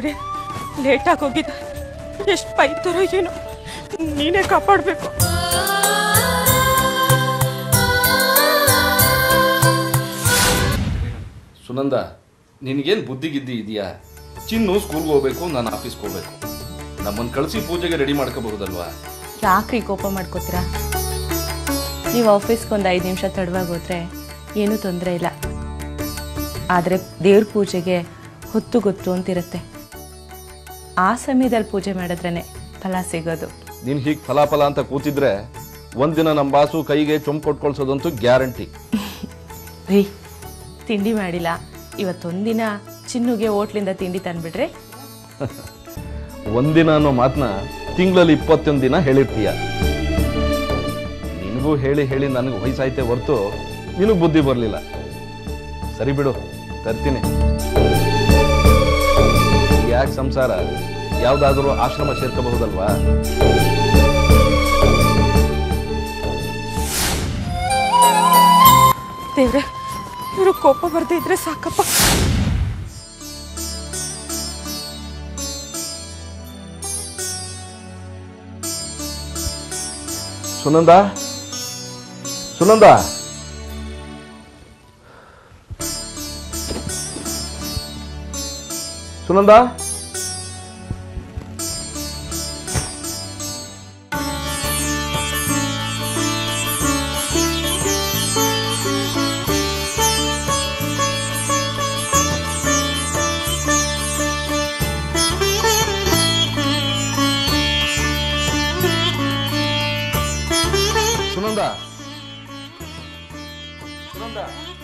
ದೇವ್ರೆ ಲೇಟಾಗಿ ಹೋಗಿದ್ದ ಎಷ್ಟು ಬೈತಾರೋ ಏನೋ ನೀನೇ ಕಾಪಾಡಬೇಕು ಸುನಂದ ನಿನಗೇನು ಬುದ್ಧಿ ಗಿದ್ದಿ ಇದೆಯಾ ಚಿನ್ನು ಸ್ಕೂಲ್ಗೆ ಹೋಗ್ಬೇಕು ನಾನು ಆಫೀಸ್ಗೆ ಹೋಗ್ಬೇಕು ನಮ್ಮನ್ನು ಕಳಿಸಿ ಪೂಜೆಗೆ ರೆಡಿ ಮಾಡ್ಕೋಬಹುದಲ್ವಾ ಯಾಕ್ರಿ ಕೋಪ ಮಾಡ್ಕೋತೀರಾ ನೀವು ಆಫೀಸ್ಗೆ ಒಂದು ಐದು ನಿಮಿಷ ತಡವಾಗಿ ಹೋದ್ರೆ ಏನೂ ತೊಂದರೆ ಇಲ್ಲ ಆದರೆ ದೇವ್ರ ಪೂಜೆಗೆ ಹೊತ್ತು ಗೊತ್ತು ಅಂತಿರುತ್ತೆ ಆ ಸಮಯದಲ್ಲಿ ಪೂಜೆ ಮಾಡಿದ್ರೇ ಫಲ ಸಿಗೋದು ನೀನು ಹೀಗೆ ಫಲಾಫಲ ಅಂತ ಕೂತಿದ್ರೆ ಒಂದಿನ ನಮ್ಮ ಬಾಸು ಕೈಗೆ ಚೊಂಬು ಕೊಟ್ಕೊಳ್ಸೋದಂತೂ ಗ್ಯಾರಂಟಿ ರೀ ತಿಂಡಿ ಮಾಡಿಲ್ಲ ಇವತ್ತೊಂದಿನ ಚಿನ್ನುಗೆ ಹೋಟ್ಲಿಂದ ತಿಂಡಿ ತಂದ್ಬಿಡ್ರಿ ಒಂದಿನ ಅನ್ನೋ ಮಾತನ್ನ ತಿಂಗಳಲ್ಲಿ ಇಪ್ಪತ್ತೊಂದು ದಿನ ಹೇಳಿರ್ತೀಯ ನಿನಗೂ ಹೇಳಿ ಹೇಳಿ ನನಗೆ ವಯಸ್ಸಾಯ್ತೆ ಹೊರ್ತು ನಿನಗೆ ಬುದ್ಧಿ ಬರಲಿಲ್ಲ ಸರಿ ಬಿಡು ತರ್ತೀನಿ ಯಾಕೆ ಸಂಸಾರ ಯಾವ್ದಾದರೂ ಆಶ್ರಮ ಸೇರ್ಕೋಬಹುದಲ್ವಾ ದೇವ್ರೆ ಇವರು ಕೋಪ ಬರ್ದೇ ಇದ್ರೆ ಸಾಕಪ್ಪ ಸುನಂದ ಸುನಂದ ಸುನಂದ ಸುನಂದ ಸುನಂದ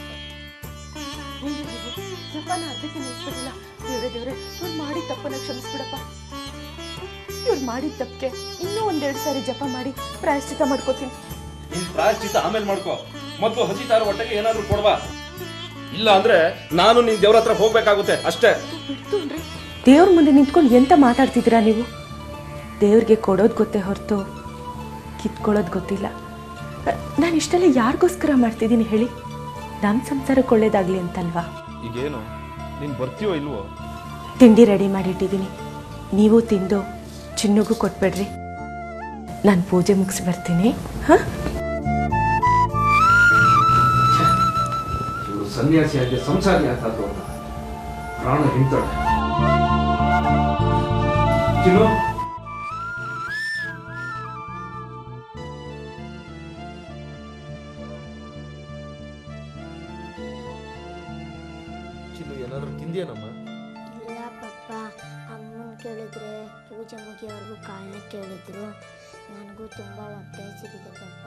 ಜಪಾನ ಅದಕ್ಕೆ ನಿಲ್ಸ್ಬಿಡಲ್ಲ ದೇವ್ರೆ ದೇವ್ರೆ ಇವ್ರು ಮಾಡಿದ ತಪ್ಪನ್ನ ಕ್ಷಮಿಸ್ಬಿಡಪ್ಪ ಇವ್ರು ಮಾಡಿದ ತಪ್ಪಿಗೆ ಇನ್ನೂ ಒಂದೆರಡು ಸಾರಿ ಜಪ ಮಾಡಿ ಪ್ರಾಯಶ್ಚಿತ ಮಾಡ್ಕೋತೀನಿ ನಿನ್ ಪ್ರಾಯಶ್ಚಿತ ಆಮೇಲೆ ಮಾಡ್ಕೋ ಮೊದಲು ಹಸಿತಾರ ಹೊಟ್ಟೆಗೆ ಏನಾದ್ರೂ ಕೊಡ್ವಾ ಇಲ್ಲ ಅಂದ್ರೆ ನಾನು ನಿನ್ ದೇವ್ರ ಹತ್ರ ಹೋಗ್ಬೇಕಾಗುತ್ತೆ ಅಷ್ಟೇ ಬಿಡ್ತೂನ್ರಿ ದೇವ್ರ ಮುಂದೆ ನಿಂತ್ಕೊಂಡು ಎಂತ ಮಾತಾಡ್ತಿದ್ದೀರಾ ನೀವು ದೇವ್ರಿಗೆ ಕೊಡೋದು ಗೊತ್ತೇ ಹೊರತು ಕಿತ್ಕೊಳ್ಳೋದು ಗೊತ್ತಿಲ್ಲ ನಾನು ಇಷ್ಟೆಲ್ಲ ಯಾರಿಗೋಸ್ಕರ ಮಾಡ್ತಿದ್ದೀನಿ ಹೇಳಿ ನಮ್ಮ ಸಂಸಾರಕ್ಕೆ ಒಳ್ಳೇದಾಗ್ಲಿ ಅಂತಲ್ವಾ ಈಗೇನು ನೀನ್ ಬರ್ತೀಯೋ ಇಲ್ವೋ ತಿಂಡಿ ರೆಡಿ ಮಾಡಿಟ್ಟಿದ್ದೀನಿ ನೀವು ತಿಂದು ಚಿನ್ನುಗೂ ಕೊಟ್ಬೇಡ್ರಿ ನಾನು ಪೂಜೆ ಮುಗಿಸಿ ಬರ್ತೀನಿ ಹಾಂ ಇವರು ಸನ್ಯಾಸಿಯಾಗಿ ಸಂಸಾರಿ ಆತಾದ್ರು ಅಂತ ಪ್ರಾಣ ಹಿಂತಾಳೆ ಚಿನ್ನು ಚಿನ್ನು ಏನಾದ್ರೂ ತಿಂದಿಯೇನಮ್ಮ ಇಲ್ಲ ಪಪ್ಪ ಅಮ್ಮನ ಕೇಳಿದ್ರೆ ಪೂಜೆ ಮುಗಿಯೋವರೆಗೂ ಕಾಳನ್ನ ಕೇಳಿದ್ರು ನನಗೂ ತುಂಬ ಹೊಟ್ಟೆ ಹಸಿದಿದೆ ಪಪ್ಪ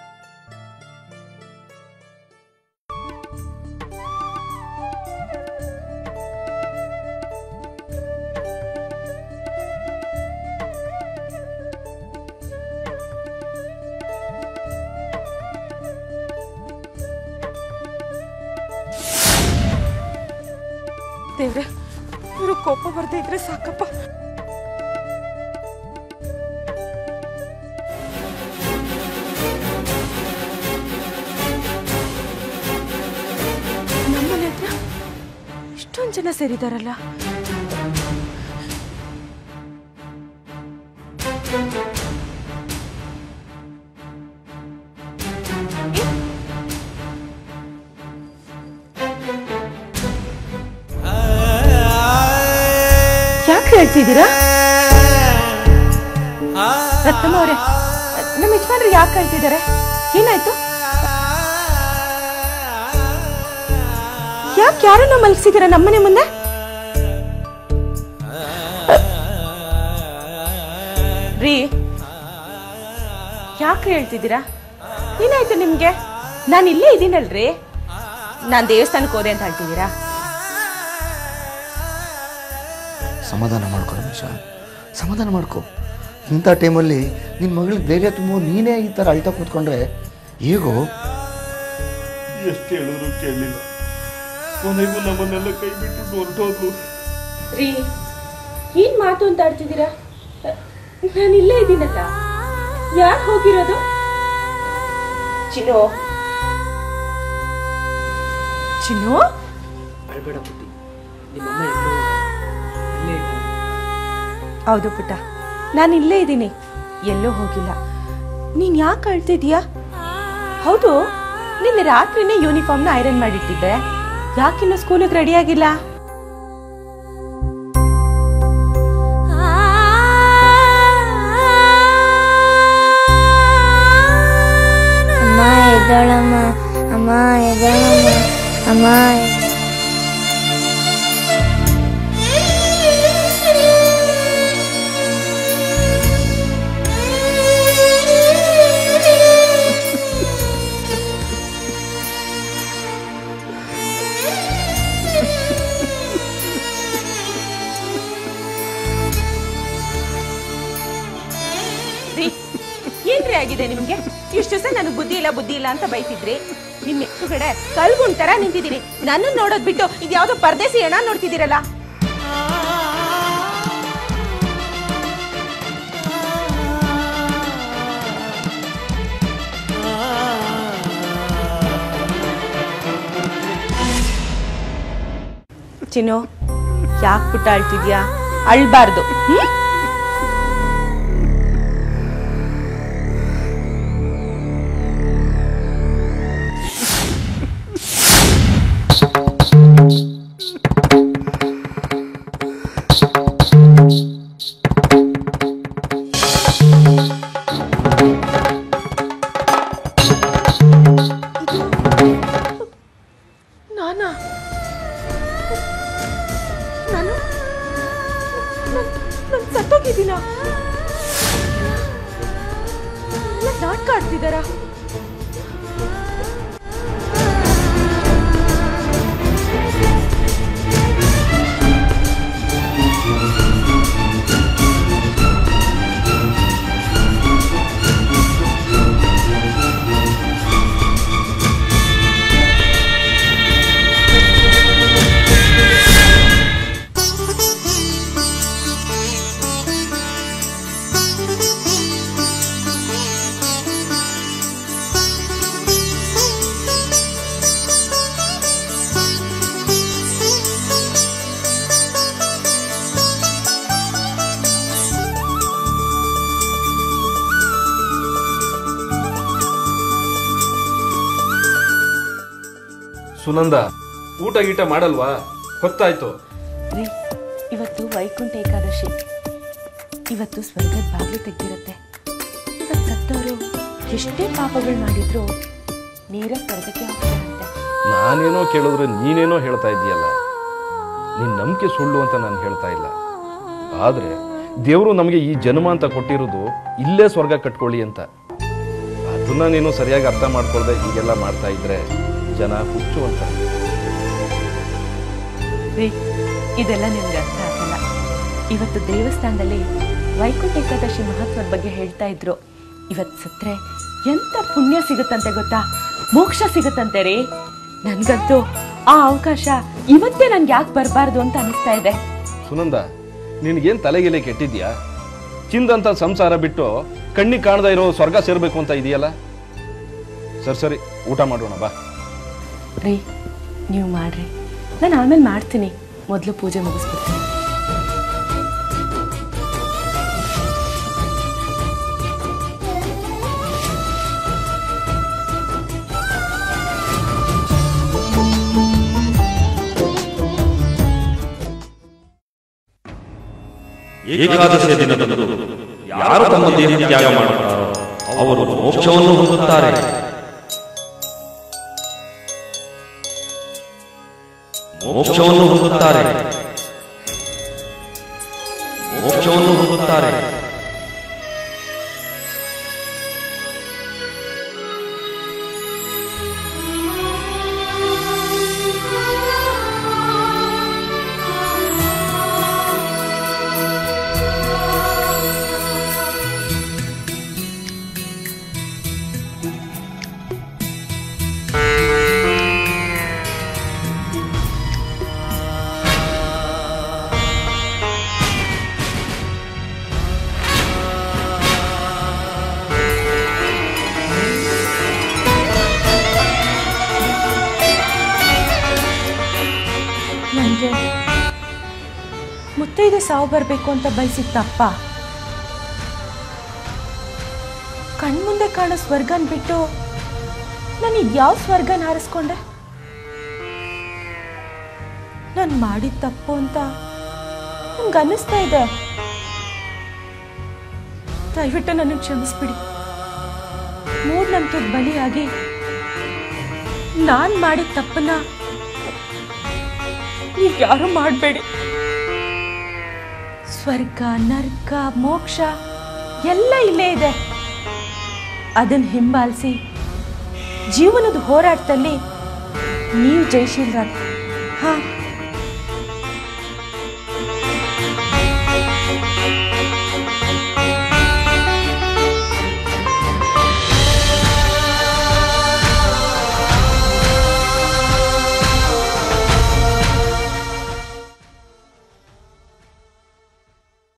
ದೇವ್ರೆ ಇವರು ಕೋಪ ಬರ್ದೇ ಇದ್ರೆ ಸಾಕಪ್ಪ ನಮ್ಮನೆ ಹತ್ರ ಇಷ್ಟೊಂದು ಜನ ಸೇರಿದಾರಲ್ಲ ಯಾಕೆ ಹೇಳ್ತಿದ್ದೀರಾ ರತ್ನಮ್ಮ ಅವರೇ ನಮ್ಮ ಯಜಮಾನ್ರು ಯಾಕೆ ಹೇಳ್ತಿದ್ದಾರೆ ಏನಾಯ್ತು ಯಾಕೆ ಯಾರನ್ನ ಮಲಗಿಸಿದ್ದೀರಾ ನಮ್ಮನೆ ಮುಂದೆ ರೀ ಯಾಕೆ ಹೇಳ್ತಿದ್ದೀರಾ ಏನಾಯ್ತು ನಿಮ್ಗೆ ನಾನು ಇಲ್ಲೇ ಇದ್ದೀನಲ್ರಿ ನಾನು ದೇವಸ್ಥಾನಕ್ಕೆ ಹೋದೆ ಅಂತ ಹೇಳ್ತಿದ್ದೀರಾ ಸಮಾಧಾನ ಮಾಡ್ಕೊ ರಮೇಶ ಸಮಾಧಾನ ಮಾಡ್ಕೊ ಇಂಥ ಟೈಮಲ್ಲಿ ನಿನ್ನ ಮಗಳಿಗೆ ಧೈರ್ಯ ತುಂಬೋ ನೀನೇ ಈ ಥರ ಅಳ್ತಾ ಕೂತ್ಕೊಂಡ್ರೆ ಹೇಗೋ ಎಷ್ಟು ಹೇಳಿದ್ರು ಕೇಳಲಿಲ್ಲ ಕೊನೆಗೂ ನಮ್ಮನ್ನೆಲ್ಲ ಕೈ ಬಿಟ್ಟು ಹೊರಟೋದ್ಲು ರೀ ಏನ್ ಮಾತು ಅಂತ ಆಡ್ತಿದ್ದೀರಾ ನಾನು ಇಲ್ಲೇ ಇದ್ದೀನಲ್ಲ ಯಾಕೆ ಹೋಗಿರೋದು ಚಿನ್ನು ಚಿನ್ನು ಅಳ್ಬೇಡ ಪುಟ್ಟಿ ನಿಮ್ಮಮ್ಮ ಎಲ್ಲೋ ಇಲ್ಲೇ ಇದ್ದಾರೆ ಹೌದು ಪುಟ್ಟ ನಾನು ಇಲ್ಲೇ ಇದ್ದೀನಿ ಎಲ್ಲೂ ಹೋಗಿಲ್ಲ ನೀನ್ ಯಾಕೆ ಅಳ್ತಿದ್ಯಾ ಹೌದು ನಿನ್ನೆ ರಾತ್ರಿನೇ ಯೂನಿಫಾರ್ಮ್ನ ಐರನ್ ಮಾಡಿಟ್ಟಿದ್ದೆ ಯಾಕಿನ್ನು ಸ್ಕೂಲಿಗೆ ರೆಡಿ ಆಗಿಲ್ಲ ಅಮ್ಮ ಎದ್ದಾಳಮ್ಮ ಅಮ್ಮ ಎದ್ದಾಳಮ್ಮ ಅಮ್ಮ ರೀ ಏನ್ರಿ ಆಗಿದೆ ನಿಮ್ಗೆ ಇಷ್ಟು ದಿವಸ ನನಗೆ ಬುದ್ಧಿ ಇಲ್ಲ ಬುದ್ಧಿ ಇಲ್ಲ ಅಂತ ಬೈತಿದ್ರಿ ನಿಮ್ ಎತ್ತುಗಡೆ ಕಲ್ಗುಣ್ ತರ ನಿಂತಿದ್ದೀನಿ ನನ್ನನ್ನು ನೋಡೋದ್ ಬಿಟ್ಟು ಇದ್ಯಾವ್ದೋ ಪರದೇಸಿ ಹೆಣ ನೋಡ್ತಿದ್ದೀರಲ್ಲ ಚಿನ್ನು ಯಾಕೆ ಪುಟ್ಟ ಅಳ್ತಿದ್ಯಾ ಅಳ್ಬಾರ್ದು ಹ್ಮ್ ನಾನಾ ನಾನು ನಾನು ಸತ್ತೋಗಿದ್ದೀನ ನಾಟಕ ಆಡ್ತಿದ್ದಾರಾ ಸುನಂದ ಊಟ ಗೀಟ ಮಾಡಲ್ವಾ ಹೊತ್ತಾಯ್ತು ರೀ ಇವತ್ತು ವೈಕುಂಠ ಏಕಾದಶಿ ಇವತ್ತು ಸ್ವರ್ಗದ ಬಾಗಿಲು ತೆಗ್ದಿರತ್ತೆ ಇವತ್ತು ಸತ್ತವರು ಎಷ್ಟೇ ಪಾಪಗಳು ಮಾಡಿದ್ರು ನೀರ ಸ್ವರ್ಗಕ್ಕೆ ಹೋಗ್ತಾರಂತೆ ನಾನೇನೋ ಕೇಳಿದ್ರೆ ನೀನೇನೋ ಹೇಳ್ತಾ ಇದೀಯಲ್ಲ ನಿನ್ ನಂಬಿಕೆ ಸುಳ್ಳು ಅಂತ ನಾನು ಹೇಳ್ತಾ ಇಲ್ಲ ಆದ್ರೆ ದೇವರು ನಮಗೆ ಈ ಜನ್ಮ ಅಂತ ಕೊಟ್ಟಿರೋದು ಇಲ್ಲೇ ಸ್ವರ್ಗ ಕಟ್ಕೊಳ್ಳಿ ಅಂತ ಅದನ್ನ ನೀನು ಸರಿಯಾಗಿ ಅರ್ಥ ಮಾಡ್ಕೊಳ್ದೆ ಹೀಗೆಲ್ಲ ಮಾಡ್ತಾ ಇದ್ರೆ ಜನ ಹುಚ್ಚು ಅಂತ ರೀ ಇದೆಲ್ಲ ನಿಮ್ಗೆ ಅರ್ಥ ಆಗಲ್ಲ ಇವತ್ತು ದೇವಸ್ಥಾನದಲ್ಲಿ ವೈಕುಂಠ ಏಕಾದಶಿ ಮಹತ್ವದ ಬಗ್ಗೆ ಹೇಳ್ತಾ ಇದ್ರು ಇವತ್ತು ಸತ್ರೆ ಎಂತ ಪುಣ್ಯ ಸಿಗುತ್ತಂತೆ ಗೊತ್ತಾ ಮೋಕ್ಷ ಸಿಗುತ್ತಂತೆ ರೀ ನನ್ಗಂತೂ ಆ ಅವಕಾಶ ಇವತ್ತೇ ನನ್ಗೆ ಯಾಕೆ ಬರಬಾರ್ದು ಅಂತ ಅನಿಸ್ತಾ ಇದೆ ಸುನಂದ ನಿನಗೇನು ತಲೆಗೆಲೆ ಕೆಟ್ಟಿದ್ಯಾ ಚಿಂದಂತ ಸಂಸಾರ ಬಿಟ್ಟು ಕಣ್ಣಿಗೆ ಕಾಣದ ಇರೋ ಸ್ವರ್ಗ ಸೇರ್ಬೇಕು ಅಂತ ಇದೆಯಲ್ಲ ಸರಿ ಸರಿ ಊಟ ಮಾಡೋಣ ಬಾ ರೀ ನೀವು ಮಾಡ್ರಿ ನಾನು ಆಮೇಲೆ ಮಾಡ್ತೀನಿ ಮೊದಲು ಪೂಜೆ ಮುಗಿಸ್ಬಿಡ್ತೀನಿ ಏಕಾದಶಿಯ ದಿನದಂದು ಯಾರು ತಮ್ಮ ದೇಹ ತ್ಯಾಗ ಮಾಡುತ್ತಾರೋ ಅವರು ಮೋಕ್ಷವನ್ನು ಹೊಂದುತ್ತಾರೆ ಮೋಕ್ಷವನ್ನು ಹೊಂದುತ್ತಾರೆ ಮೋಕ್ಷವನ್ನು ಹೊಂದುತ್ತಾರೆ ಮುತ್ತೈದೆ ಸಾವು ಬರಬೇಕು ಅಂತ ಬಯಸಿತ್ತಪ್ಪ ಕಣ್ಮುಂದೆ ಕಾಣೋ ಸ್ವರ್ಗನ್ ಬಿಟ್ಟು ನಾನು ಯಾವ ಸ್ವರ್ಗನ ಹಾರಿಸ್ಕೊಂಡೆ ನಾನು ಮಾಡಿದ ತಪ್ಪು ಅಂತ ನನ್ಗೆ ಅನ್ನಿಸ್ತಾ ಇದೆ ದಯವಿಟ್ಟು ನನಗೆ ಕ್ಷಮಿಸ್ಬಿಡಿ ಮೂಢನಂಬಿಕೆಗೆ ಬಲಿಯಾಗಿ ನಾನು ಮಾಡಿದ ತಪ್ಪನ್ನ ನೀವು ಯಾರು ಮಾಡಬೇಡಿ ಸ್ವರ್ಗ ನರ್ಕ ಮೋಕ್ಷ ಎಲ್ಲ ಇಲ್ಲೇ ಇದೆ ಅದನ್ನ ಹಿಂಬಾಲಿಸಿ ಜೀವನದ ಹೋರಾಟದಲ್ಲಿ ನೀವು ಜಯಶೀಲರಾಗಿ ಹಾ